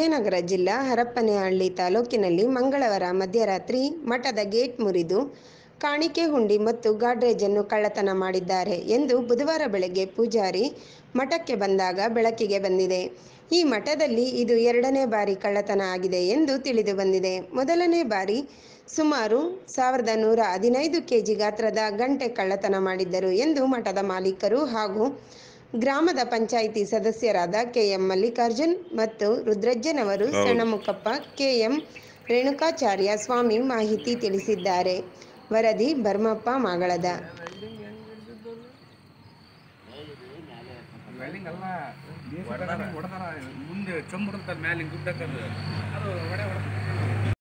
ವಿಜಯನಗರ ಜಿಲ್ಲಾ ಹರಪ್ಪನಹಳ್ಳಿ ತಾಲೂಕಿನಲ್ಲಿ ಮಂಗಳವಾರ ಮಧ್ಯರಾತ್ರಿ ಮಠದ ಗೇಟ್ ಮುರಿದು ಕಾಣಿಕೆ ಹುಂಡಿ ಮತ್ತು ಗಾಡ್ರೇಜನ್ನು ಕಳ್ಳತನ ಮಾಡಿದ್ದಾರೆ ಎಂದು ಬುಧವಾರ ಬೆಳಗ್ಗೆ ಪೂಜಾರಿ ಮಠಕ್ಕೆ ಬಂದಾಗ ಬೆಳಕಿಗೆ ಬಂದಿದೆ ಈ ಮಠದಲ್ಲಿ ಇದು ಎರಡನೇ ಬಾರಿ ಕಳ್ಳತನ ಆಗಿದೆ ಎಂದು ತಿಳಿದು ಬಂದಿದೆ ಮೊದಲನೇ ಬಾರಿ ಸುಮಾರು ಸಾವಿರದ ನೂರ ಹದಿನೈದು ಕೆಜಿ ಗಾತ್ರದ ಗಂಟೆ ಕಳ್ಳತನ ಮಾಡಿದ್ದರು ಎಂದು ಮಠದ ಮಾಲೀಕರು ಹಾಗೂ ಗ್ರಾಮದ ಪಂಚಾಯಿತಿ ಸದಸ್ಯರಾದ ಕೆಎಂ ಮಲ್ಲಿಕಾರ್ಜುನ್ ಮತ್ತು ರುದ್ರಜ್ಜನವರು ಸಣ್ಣಮುಖಪ್ಪ ಕೆಎಂ ರೇಣುಕಾಚಾರ್ಯ ಸ್ವಾಮಿ ಮಾಹಿತಿ ತಿಳಿಸಿದ್ದಾರೆ ವರದಿ ಭರ್ಮಪ್ಪ ಮಾಗಳದ ವೆಲ್ಡಿಂಗ್ ಅಲ್ಲ ಹೊಡೆದಾರ ಮುಂದೆ ಚಂಬ್ ಇರ್ತದೆ ಮ್ಯಾಲೆ ಗುಡ್ಡಕ್ಕದು ಅದು ಹೊಡೆ ಹೊಡೆದ